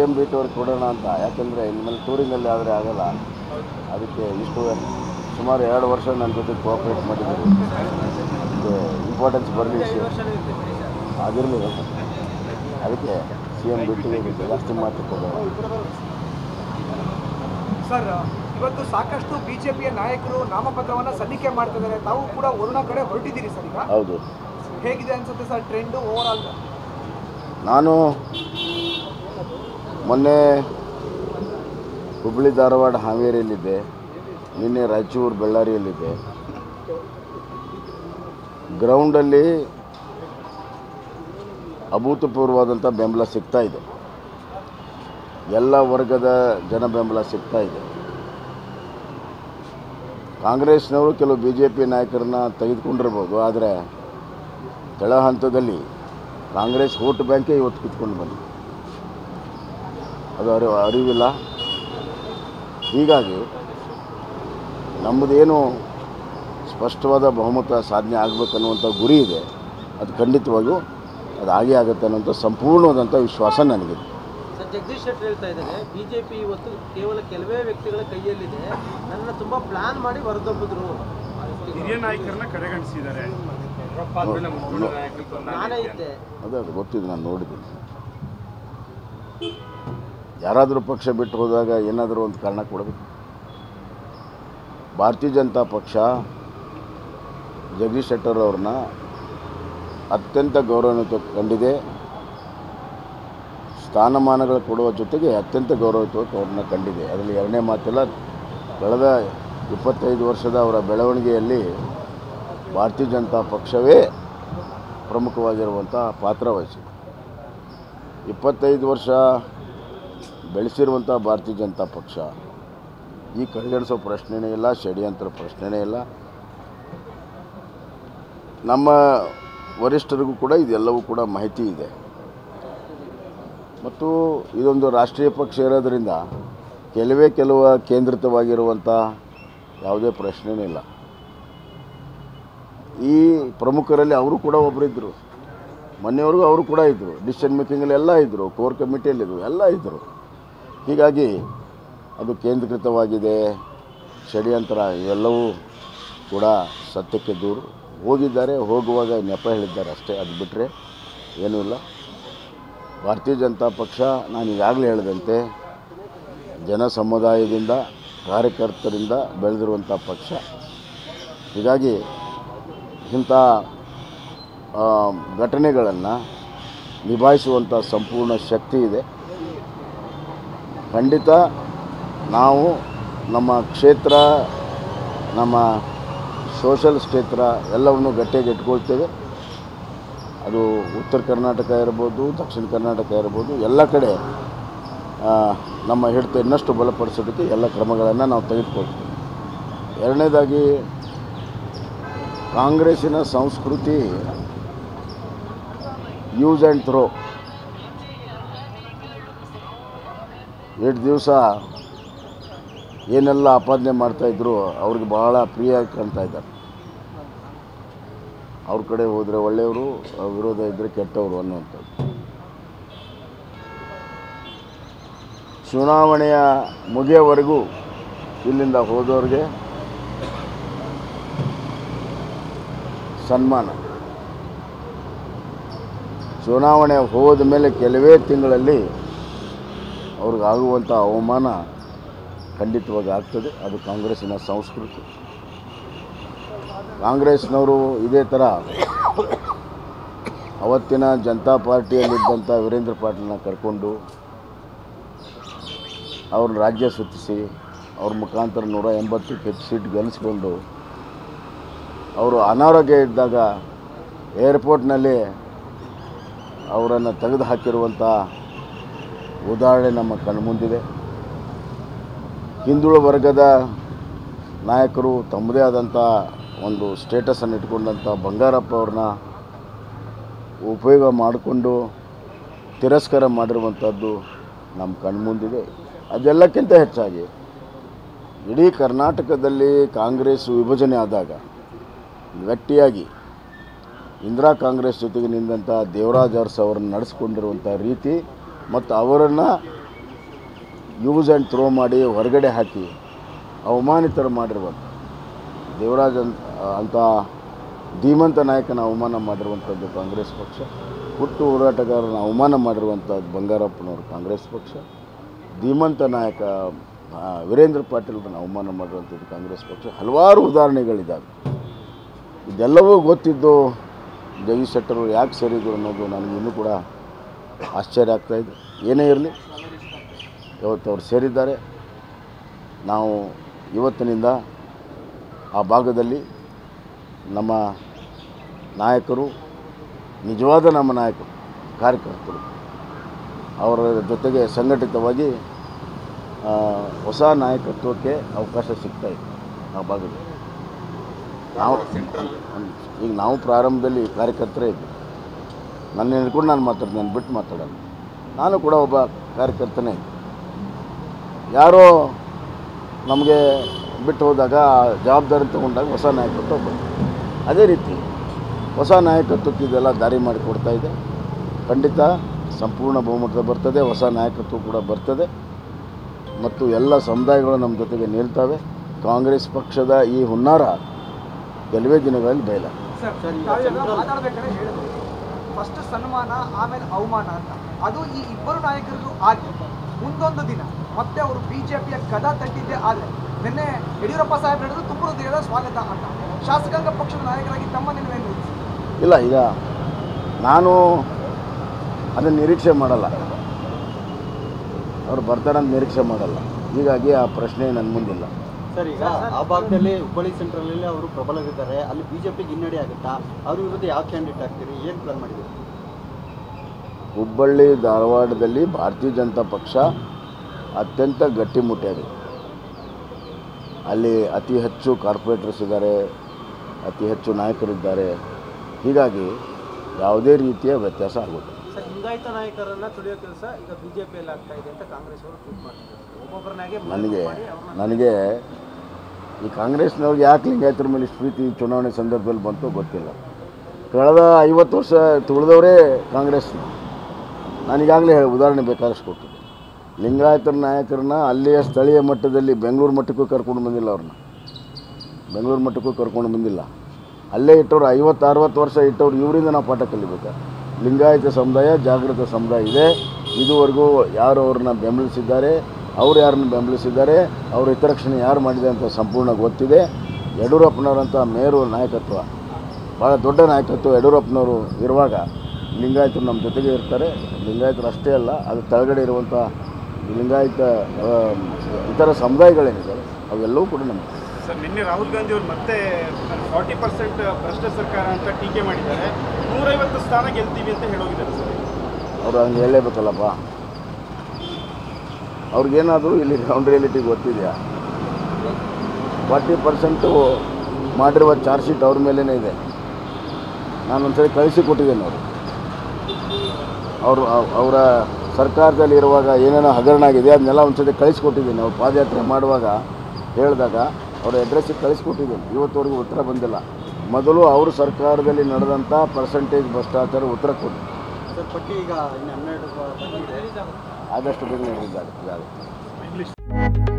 M B T ಅವ್ರಿಗೆ ಕೊಡೋಣ ಅಂತ ಯಾಕೆಂದರೆ ಇನ್ಮೇಲೆ ಟೂರಿಂಗಲ್ಲಿ ಆದರೆ ಆಗಲ್ಲ ಅದಕ್ಕೆ ಇಷ್ಟು ಸುಮಾರು ಎರಡು ವರ್ಷ ನನ್ನ ಜೊತೆ ಕೋಆಪ್ರೇಟ್ ಮಾಡಿದ್ದೀರಿ ಇದು ಇಂಪಾರ್ಟೆನ್ಸ್ ಬರಲಿ ಆಗಿರಲಿಲ್ಲ ಅದಕ್ಕೆ ಸಿ ಎಮ್ ಬಿಟ್ಟಿಗೆ ಜಾಸ್ತಿ ಮಾತು ಕೊಡೋಣ ಸರ್ ಇವತ್ತು ಸಾಕಷ್ಟು ಬಿಜೆಪಿಯ ನಾಯಕರು ನಾಮಪತ್ರವನ್ನ ಸಲ್ಲಿಕೆ ಮಾಡ್ತಿದ್ದಾರೆ ತಾವು ಕೂಡ ವರುಣ ಕಡೆ ಹೊರಟಿದ್ದೀರಿ ಸರ್ ಈಗ ಹೌದು ಹೇಗಿದೆ ಅನ್ಸುತ್ತೆ ಸರ್ ಟ್ರೆಂಡು ಓವರ್ ಆಲ್ ನಾನು ಮೊನ್ನೆ ಹುಬ್ಬಳ್ಳಿ ಧಾರವಾಡ ಹಾವೇರಿಯಲ್ಲಿದ್ದೆ ನಿನ್ನೆ ರಾಯಚೂರು ಬಳ್ಳಾರಿಯಲ್ಲಿದ್ದೆ ಗ್ರೌಂಡಲ್ಲಿ ಅಭೂತಪೂರ್ವವಾದಂಥ ಬೆಂಬಲ ಸಿಗ್ತಾ ಇದೆ ಎಲ್ಲ ವರ್ಗದ ಜನ ಬೆಂಬಲ ಸಿಗ್ತಾ ಇದೆ ಕಾಂಗ್ರೆಸ್ನವರು ಕೆಲವು ಬಿ ಜೆ ಪಿ ನಾಯಕರನ್ನ ತೆಗೆದುಕೊಂಡಿರ್ಬೋದು ಆದರೆ ಕೆಳ ಹಂತದಲ್ಲಿ ಕಾಂಗ್ರೆಸ್ ವೋಟ್ ಬ್ಯಾಂಕೇ ಇವತ್ತು ಕಿತ್ಕೊಂಡು ಬಂದಿದೆ ಅದು ಅರಿ ಅರಿವಿಲ್ಲ ಹೀಗಾಗಿ ನಮ್ಮದೇನು ಸ್ಪಷ್ಟವಾದ ಬಹುಮತ ಸಾಧನೆ ಆಗಬೇಕನ್ನುವಂಥ ಗುರಿ ಇದೆ ಅದು ಖಂಡಿತವಾಗಿಯೂ ಅದು ಆಗೇ ಆಗುತ್ತೆ ಅನ್ನೋಂಥ ಸಂಪೂರ್ಣವಾದಂಥ ವಿಶ್ವಾಸ ನನಗಿದೆ ಸರ್ ಜಗದೀಶ್ ಶೆಟ್ಟರ್ ಹೇಳ್ತಾ ಇದ್ದಾರೆ ಬಿಜೆಪಿ ಇವತ್ತು ಕೇವಲ ಕೆಲವೇ ವ್ಯಕ್ತಿಗಳ ಕೈಯಲ್ಲಿದೆ ನನ್ನ ತುಂಬಾ ಪ್ಲಾನ್ ಮಾಡಿ ಹೊರದಬ್ಬಿದ್ರು ಹಿರಿಯ ನಾಯಕರನ್ನ ಕಡೆಗಣಿಸಿದ್ದಾರೆ ನಾನೇ ಇದ್ದೆ ಅದೇ ಅದು ಗೊತ್ತಿದೆ ನಾನು ನೋಡಿದ್ದೀನಿ ಯಾರಾದರೂ ಪಕ್ಷ ಬಿಟ್ಟು ಹೋದಾಗ ಏನಾದರೂ ಒಂದು ಕಾರಣ ಕೊಡಬೇಕು ಭಾರತೀಯ ಜನತಾ ಪಕ್ಷ ಜಗದೀಶ್ ಶೆಟ್ಟರ್ ಅವ್ರನ್ನ ಅತ್ಯಂತ ಗೌರವಾನ್ವಿತ ಕಂಡಿದೆ ಸ್ಥಾನಮಾನಗಳು ಕೊಡುವ ಜೊತೆಗೆ ಅತ್ಯಂತ ಗೌರವಯುತವಾಗಿ ಅವ್ರನ್ನ ಕಂಡಿದೆ ಅದರಲ್ಲಿ ಎರಡನೇ ಮಾತಿಲ್ಲ ಕಳೆದ ಇಪ್ಪತ್ತೈದು ವರ್ಷದ ಅವರ ಬೆಳವಣಿಗೆಯಲ್ಲಿ ಭಾರತೀಯ ಜನತಾ ಪಕ್ಷವೇ ಪ್ರಮುಖವಾಗಿರುವಂಥ ಪಾತ್ರ ವಹಿಸಿದೆ ಇಪ್ಪತ್ತೈದು ವರ್ಷ ಬೆಳೆಸಿರುವಂಥ ಭಾರತೀಯ ಜನತಾ ಪಕ್ಷ ಈ ಕಡೆಗಣಿಸೋ ಪ್ರಶ್ನೆನೇ ಇಲ್ಲ ಷಡ್ಯಂತ್ರ ಪ್ರಶ್ನೆನೇ ಇಲ್ಲ ನಮ್ಮ ವರಿಷ್ಠರಿಗೂ ಕೂಡ ಇದೆಲ್ಲವೂ ಕೂಡ ಮಾಹಿತಿ ಇದೆ ಮತ್ತು ಇದೊಂದು ರಾಷ್ಟ್ರೀಯ ಪಕ್ಷ ಇರೋದರಿಂದ ಕೆಲವೇ ಕೆಲವು ಕೇಂದ್ರಿತವಾಗಿರುವಂಥ ಯಾವುದೇ ಪ್ರಶ್ನೆನೇ ಇಲ್ಲ ಈ ಪ್ರಮುಖರಲ್ಲಿ ಅವರು ಕೂಡ ಒಬ್ಬರಿದ್ದರು ಮೊನ್ನೆವರೆಗೂ ಅವರು ಕೂಡ ಇದ್ದರು ಡಿಸಿಷನ್ ಮೇಕಿಂಗಲ್ಲಿ ಎಲ್ಲ ಇದ್ದರು ಕೋರ್ ಕಮಿಟಿಯಲ್ಲಿದ್ದರು ಎಲ್ಲ ಇದ್ದರು ಹೀಗಾಗಿ ಅದು ಕೇಂದ್ರೀಕೃತವಾಗಿದೆ ಷಡ್ಯಂತ್ರ ಇವೆಲ್ಲವೂ ಕೂಡ ಸತ್ಯಕ್ಕೆ ದೂರು ಹೋಗಿದ್ದಾರೆ ಹೋಗುವಾಗ ನೆಪ ಹೇಳಿದ್ದಾರೆ ಅಷ್ಟೇ ಅದು ಬಿಟ್ಟರೆ ಏನೂ ಇಲ್ಲ ಭಾರತೀಯ ಜನತಾ ಪಕ್ಷ ನಾನು ಈಗಾಗಲೇ ಹೇಳಿದಂತೆ ಜನ ಸಮುದಾಯದಿಂದ ಕಾರ್ಯಕರ್ತರಿಂದ ಬೆಳೆದಿರುವಂಥ ಪಕ್ಷ ಹೀಗಾಗಿ ಇಂಥ ಘಟನೆಗಳನ್ನು ನಿಭಾಯಿಸುವಂಥ ಸಂಪೂರ್ಣ ಶಕ್ತಿ ಇದೆ ಖಂಡಿತ ನಾವು ನಮ್ಮ ಕ್ಷೇತ್ರ ನಮ್ಮ ಸೋಷಲ್ ಕ್ಷೇತ್ರ ಎಲ್ಲವನ್ನು ಗಟ್ಟಿಯಾಗಿ ಇಟ್ಕೊಳ್ತೇವೆ ಅದು ಉತ್ತರ ಕರ್ನಾಟಕ ಇರ್ಬೋದು ದಕ್ಷಿಣ ಕರ್ನಾಟಕ ಇರ್ಬೋದು ಎಲ್ಲ ಕಡೆ ಆ, ನಮ್ಮ ಹಿಡಿತ ಇನ್ನಷ್ಟು ಬಲಪಡಿಸೋದಕ್ಕೆ ಎಲ್ಲ ಕ್ರಮಗಳನ್ನು ನಾವು ತೆಗೆದುಕೊಳ್ತೀವಿ ಎರಡನೇದಾಗಿ ಕಾಂಗ್ರೆಸ್ಸಿನ ಸಂಸ್ಕೃತಿ ಯೂಸ್ ಆ್ಯಂಡ್ ಥ್ರೋ ಎಷ್ಟು ದಿವಸ ಏನೆಲ್ಲ ಆಪಾದನೆ ಮಾಡ್ತಾಯಿದ್ರು ಅವ್ರಿಗೆ ಭಾಳ ಪ್ರಿಯ ಕಾಣ್ತಾ ಇದ್ದಾರೆ ಅವ್ರ ಕಡೆ ಹೋದರೆ ಒಳ್ಳೆಯವರು ಅವ್ರ ವಿರೋಧ ಇದ್ದರೆ ಕೆಟ್ಟವರು ಅನ್ನುವಂಥದ್ದು ಚುನಾವಣೆಯ ಮುಗಿಯೋವರೆಗೂ ಇಲ್ಲಿಂದ ಹೋದವ್ರಿಗೆ ಸನ್ಮಾನ ಚುನಾವಣೆ ಹೋದ ಮೇಲೆ ಕೆಲವೇ ತಿಂಗಳಲ್ಲಿ ಅವ್ರಿಗಾಗುವಂಥ ಅವಮಾನ ಖಂಡಿತವಾಗಿ ಆಗ್ತದೆ ಅದು ಕಾಂಗ್ರೆಸ್ಸಿನ ಸಂಸ್ಕೃತಿ ಕಾಂಗ್ರೆಸ್ನವರು ಇದೇ ಥರ ಅವತ್ತಿನ ಜನತಾ ಪಾರ್ಟಿಯಲ್ಲಿದ್ದಂಥ ವೀರೇಂದ್ರ ಪಾಟೀಲ್ನ ಕರ್ಕೊಂಡು ಅವ್ರನ್ನ ರಾಜ್ಯ ಸುತ್ತಿಸಿ ಅವ್ರ ಮುಖಾಂತರ ನೂರ ಎಂಬತ್ತು ಹೆಚ್ಚು ಸೀಟ್ ಗೆಲ್ಲಿಸ್ಕೊಂಡು ಅವರು ಅನಾರೋಗ್ಯ ಇದ್ದಾಗ ಏರ್ಪೋರ್ಟ್ನಲ್ಲಿ ಅವರನ್ನು ತೆಗೆದು ಹಾಕಿರುವಂಥ ಉದಾಹರಣೆ ನಮ್ಮ ಕಣ್ಮುಂದಿದೆ ಹಿಂದುಳಿದ ವರ್ಗದ ನಾಯಕರು ತಮ್ಮದೇ ಆದಂಥ ಒಂದು ಸ್ಟೇಟಸನ್ನು ಇಟ್ಕೊಂಡಂಥ ಬಂಗಾರಪ್ಪ ಅವ್ರನ್ನ ಉಪಯೋಗ ಮಾಡಿಕೊಂಡು ತಿರಸ್ಕಾರ ಮಾಡಿರುವಂಥದ್ದು ನಮ್ಮ ಕಣ್ಮುಂದಿದೆ ಅದೆಲ್ಲಕ್ಕಿಂತ ಹೆಚ್ಚಾಗಿ ಇಡೀ ಕರ್ನಾಟಕದಲ್ಲಿ ಕಾಂಗ್ರೆಸ್ ವಿಭಜನೆ ಆದಾಗ ಗಟ್ಟಿಯಾಗಿ ಇಂದಿರಾ ಕಾಂಗ್ರೆಸ್ ಜೊತೆಗೆ ನಿಂದಂಥ ದೇವರಾಜ್ ಅರಸ್ ಅವರನ್ನು ನಡೆಸ್ಕೊಂಡಿರುವಂಥ ರೀತಿ ಮತ್ತು ಅವರನ್ನು ಯೂಸ್ ಆ್ಯಂಡ್ ಥ್ರೋ ಮಾಡಿ ಹೊರಗಡೆ ಹಾಕಿ ಅವಮಾನಿತರ ಮಾಡಿರುವಂಥ ದೇವರಾಜ್ ಅಂತ ಅಂಥ ಧೀಮಂತ ನಾಯಕನ ಅವಮಾನ ಮಾಡಿರುವಂಥದ್ದು ಕಾಂಗ್ರೆಸ್ ಪಕ್ಷ ಹುಟ್ಟು ಹೋರಾಟಗಾರನ ಅವಮಾನ ಮಾಡಿರುವಂಥದ್ದು ಬಂಗಾರಪ್ಪನವರು ಕಾಂಗ್ರೆಸ್ ಪಕ್ಷ ಧೀಮಂತ ನಾಯಕ ಆ, ವೀರೇಂದ್ರ ಪಾಟೀಲ್ರನ್ನ ಅವಮಾನ ಮಾಡಿರುವಂಥದ್ದು ಕಾಂಗ್ರೆಸ್ ಪಕ್ಷ ಹಲವಾರು ಉದಾಹರಣೆಗಳಿದ್ದಾವೆ ಇದೆಲ್ಲವೂ ಗೊತ್ತಿದ್ದು ಜಗದೀಶ್ ಶೆಟ್ಟರು ಯಾಕೆ ಸೇರಿದ್ರು ಅನ್ನೋದು ನನಗೆ ಇನ್ನೂ ಕೂಡ ಆಶ್ಚರ್ಯ ಆಗ್ತಾಯಿದೆ ಏನೇ ಇರಲಿ ಇವತ್ತು ಅವ್ರು ಸೇರಿದ್ದಾರೆ ನಾವು ಇವತ್ತಿನಿಂದ ಆ ಭಾಗದಲ್ಲಿ ನಮ್ಮ ನಾಯಕರು ನಿಜವಾದ ನಮ್ಮ ನಾಯಕರು ಕಾರ್ಯಕರ್ತರು ಅವರ ಜೊತೆಗೆ ಸಂಘಟಿತವಾಗಿ ಆ, ಹೊಸ ನಾಯಕತ್ವಕ್ಕೆ ಅವಕಾಶ ಸಿಗ್ತಾ ಇದೆ ಆ ಭಾಗದಲ್ಲಿ ನಾವು ಈಗ ನಾವು ಪ್ರಾರಂಭದಲ್ಲಿ ಕಾರ್ಯಕರ್ತರೇ ಇದ್ವಿ ನನ್ನ ಹಿಡ್ಕೊಂಡು ನಾನು ಮಾತಾಡ್ತೀನಿ ನಾನು ಬಿಟ್ಟು ಮಾತಾಡೋಣ ನಾನು ಕೂಡ ಒಬ್ಬ ಕಾರ್ಯಕರ್ತನೇ ಇದ್ದೆ ಯಾರೋ ನಮಗೆ ಬಿಟ್ಟು ಹೋದಾಗ ಆ ಜವಾಬ್ದಾರಿ ತಗೊಂಡಾಗ ಹೊಸ ನಾಯಕತ್ವ ಬಂತು ಅದೇ ರೀತಿ ಹೊಸ ನಾಯಕತ್ವಕ್ಕೆ ಇದೆಲ್ಲ ದಾರಿ ಮಾಡಿಕೊಡ್ತಾ ಇದೆ ಖಂಡಿತ ಸಂಪೂರ್ಣ ಬಹುಮತದ ಬರ್ತದೆ ಹೊಸ ನಾಯಕತ್ವ ಕೂಡ ಬರ್ತದೆ ಮತ್ತು ಎಲ್ಲ ಸಮುದಾಯಗಳು ನಮ್ಮ ಜೊತೆಗೆ ನಿಲ್ತವೆ ಕಾಂಗ್ರೆಸ್ ಪಕ್ಷದ ಈ ಹುನ್ನಾರ ಕೆಲವೇ ದಿನಗಳಲ್ಲಿ ಬಯಲ ಸರ್ ಸರ್, ಈಗ ತಾವೆಲ್ಲ central- ಮಾತಾಡ್ಬೇಕಾದ್ರೆ ಹೇಳಿದ್ರು ಫಸ್ಟ್ ಸನ್ಮಾನ ಆಮೇಲೆ ಅವಮಾನ ಅಂತ ಅದು ಈ ಇಬ್ಬರು ನಾಯಕರಿಗೂ ಆಗಿ ಮುಂದೊಂದು ದಿನ ಮತ್ತೆ ಅವರು ಬಿಜೆಪಿಯ ಕದ ತಟ್ಟಿದ್ದೇ ಆದರೆ ನಿನ್ನೆ ಯಡಿಯೂರಪ್ಪ ಸಾಹೇಬ್ ಹೇಳಿದ್ರು ತುಂಬ ಹೃದಯದ ಸ್ವಾಗತ ಅಂತ ಶಾಸಕಾಂಗ ಪಕ್ಷದ ನಾಯಕರಾಗಿ ತಮ್ಮ ನಿಲುವೇನು ಇಲ್ಲ ಈಗ ನಾನು ಅದನ್ನು ನಿರೀಕ್ಷೆ ಮಾಡಲ್ಲ ಅವ್ರು ಬರ್ತಾರಂತ ನಿರೀಕ್ಷೆ ಮಾಡಲ್ಲ ಹೀಗಾಗಿ ಆ ಪ್ರಶ್ನೆ ನನ್ನ ಮುಂದಿಲ್ಲ ಸರ್ ಈಗ ಆ ಭಾಗದಲ್ಲಿ ಹುಬ್ಬಳ್ಳಿ ಸೆಂಟ್ರಲಲ್ಲಿ ಅವರು ಪ್ರಬಲವಿದ್ದಾರೆ ಅಲ್ಲಿ ಬಿಜೆಪಿಗೆ ಹಿನ್ನಡೆ ಆಗುತ್ತಾ ಅವ್ರ ವಿರುದ್ಧ ಯಾವ ಕ್ಯಾಂಡಿಡೇಟ್ ಆಗ್ತೀರಿ ಏನು ಪ್ಲಾನ್ ಮಾಡಿದ್ದೀರಿ ಹುಬ್ಬಳ್ಳಿ ಧಾರವಾಡದಲ್ಲಿ ಭಾರತೀಯ ಜನತಾ ಪಕ್ಷ ಅತ್ಯಂತ ಗಟ್ಟಿಮುಟ್ಟಿಯಾಗಿದೆ ಅಲ್ಲಿ ಅತಿ ಹೆಚ್ಚು ಕಾರ್ಪೊರೇಟರ್ಸ್ ಇದ್ದಾರೆ ಅತಿ ಹೆಚ್ಚು ನಾಯಕರಿದ್ದಾರೆ ಹೀಗಾಗಿ ಯಾವುದೇ ರೀತಿಯ ವ್ಯತ್ಯಾಸ ಆಗುತ್ತೆ ಸರ್ ಲಿಂಗಾಯತ ನಾಯಕರನ್ನ ತುಳಿಯೋ ಕೆಲಸ ಈಗ ಬಿಜೆಪಿಯಲ್ಲಿ ಆಗ್ತಾ ಇದೆ ಅಂತ ಕಾಂಗ್ರೆಸ್ ಅವರು ಟ್ವೀಟ್ ಮಾಡ್ತಿದ್ದಾರೆ ಒಬ್ಬೊಬ್ಬರನ್ನಾಗೆ ನನಗೆ ಮಾಡಿ ಅವ್ರನ್ನ ನನಗೆ ಈ ಕಾಂಗ್ರೆಸ್ನವ್ರಿಗೆ ಯಾಕೆ ಲಿಂಗಾಯತರ ಮೇಲೆ ಇಷ್ಟು ಪ್ರೀತಿ ಚುನಾವಣೆ ಸಂದರ್ಭದಲ್ಲಿ ಬಂತು ಗೊತ್ತಿಲ್ಲ ಕಳೆದ ಐವತ್ತು ವರ್ಷ ತುಳಿದವರೇ ಕಾಂಗ್ರೆಸ್ ನಾನೀಗಾಗಲೇ ಉದಾಹರಣೆ ಬೇಕಾದಷ್ಟು ಕೊಟ್ಟಿದ್ದೆ ಲಿಂಗಾಯತರ ನಾಯಕರನ್ನ ಅಲ್ಲಿಯ ಸ್ಥಳೀಯ ಮಟ್ಟದಲ್ಲಿ ಬೆಂಗಳೂರು ಮಟ್ಟಕ್ಕೂ ಕರ್ಕೊಂಡು ಬಂದಿಲ್ಲ ಅವ್ರನ್ನ ಬೆಂಗಳೂರು ಮಟ್ಟಕ್ಕೂ ಕರ್ಕೊಂಡು ಬಂದಿಲ್ಲ ಅಲ್ಲೇ ಇಟ್ಟವ್ರು ಐವತ್ತು ಅರವತ್ತು ವರ್ಷ ಇಟ್ಟವ್ರು ಇವರಿಂದ ನಾವು ಪಾಠ ಕಲಿಬೇಕು ಲಿಂಗಾಯತ ಸಮುದಾಯ ಜಾಗೃತ ಸಮುದಾಯ ಇದೆ ಇದುವರೆಗೂ ಯಾರು ಅವ್ರನ್ನ ಬೆಂಬಲಿಸಿದ್ದಾರೆ ಅವ್ರು ಯಾರನ್ನ ಬೆಂಬಲಿಸಿದ್ದಾರೆ ಅವ್ರ ಹಿತರಕ್ಷಣೆ ಯಾರು ಮಾಡಿದೆ ಅಂತ ಸಂಪೂರ್ಣ ಗೊತ್ತಿದೆ ಯಡಿಯೂರಪ್ಪನವರಂಥ ಮೇರು ನಾಯಕತ್ವ ಭಾಳ ದೊಡ್ಡ ನಾಯಕತ್ವ ಯಡಿಯೂರಪ್ಪನವರು ಇರುವಾಗ ಲಿಂಗಾಯತರು ನಮ್ಮ ಜೊತೆಗೆ ಇರ್ತಾರೆ ಲಿಂಗಾಯತರು ಅಷ್ಟೇ ಅಲ್ಲ ಅದು ಕೆಳಗಡೆ ಇರುವಂಥ ಲಿಂಗಾಯತ ಆ, ಇತರ ಸಮುದಾಯಗಳೇನಿದ್ದಾರೆ ಅವೆಲ್ಲವೂ ಕೂಡ ನಮ್ಮ ಸರ್ ನಿನ್ನೆ ರಾಹುಲ್ ಗಾಂಧಿ ಅವರು ಮತ್ತೆ ಫಾರ್ಟಿ ಪರ್ಸೆಂಟ್ ಭ್ರಷ್ಟ ಸರ್ಕಾರ ಅಂತ ಟೀಕೆ ಮಾಡಿದ್ದಾರೆ ನೂರೈವತ್ತು ಸ್ಥಾನ ಗೆಲ್ತೀವಿ ಅಂತ ಹೇಳೋಗಿದ್ದಾರೆ ಸರ್ ಅವ್ರು ಹಂಗೆ ಹೇಳಲೇಬೇಕಲ್ಲಪ್ಪ ಅವ್ರಿಗೇನಾದರೂ ಇಲ್ಲಿ ಗ್ರೌಂಡ್ ರಿಯಾಲಿಟಿ ಗೊತ್ತಿದೆಯಾ ಫಾರ್ಟಿ ಪರ್ಸೆಂಟು ಮಾಡಿರುವ ಚಾರ್ಜ್ ಶೀಟ್ ಅವ್ರ ಮೇಲೇ ಇದೆ ನಾನು ಒಂದ್ಸರಿ ಕಳಿಸಿ ಕೊಟ್ಟಿದ್ದೇನೆ ಅವರು ಅವರು ಅವರ ಸರ್ಕಾರದಲ್ಲಿ ಇರುವಾಗ ಏನೇನೋ ಹಗರಣ ಆಗಿದೆ ಅದನ್ನೆಲ್ಲ ಒಂದ್ಸತಿ ಕಳಿಸ್ಕೊಟ್ಟಿದ್ದೀನಿ ಅವ್ರು ಪಾದಯಾತ್ರೆ ಮಾಡುವಾಗ ಹೇಳಿದಾಗ ಅವ್ರ ಅಡ್ರೆಸ್ಸಿಗೆ ಕಳಿಸ್ಕೊಟ್ಟಿದ್ದೀನಿ ಇವತ್ತುವರೆಗೂ ಉತ್ತರ ಬಂದಿಲ್ಲ ಮೊದಲು ಅವರು ಸರ್ಕಾರದಲ್ಲಿ ನಡೆದಂಥ ಪರ್ಸೆಂಟೇಜ್ ಭ್ರಷ್ಟಾಚಾರ ಉತ್ತರ ಕೊಡಿ ಸರ್ ಪಟ್ಟಿ ಈಗ ಇನ್ನು ಹನ್ನೆರಡು ಪಟ್ಟಿ ಇದೆ ಆದಷ್ಟು ಬೇಗ ನಡೆದಿದ್ದಾರೆ ಇಂಗ್ಲೀಷ್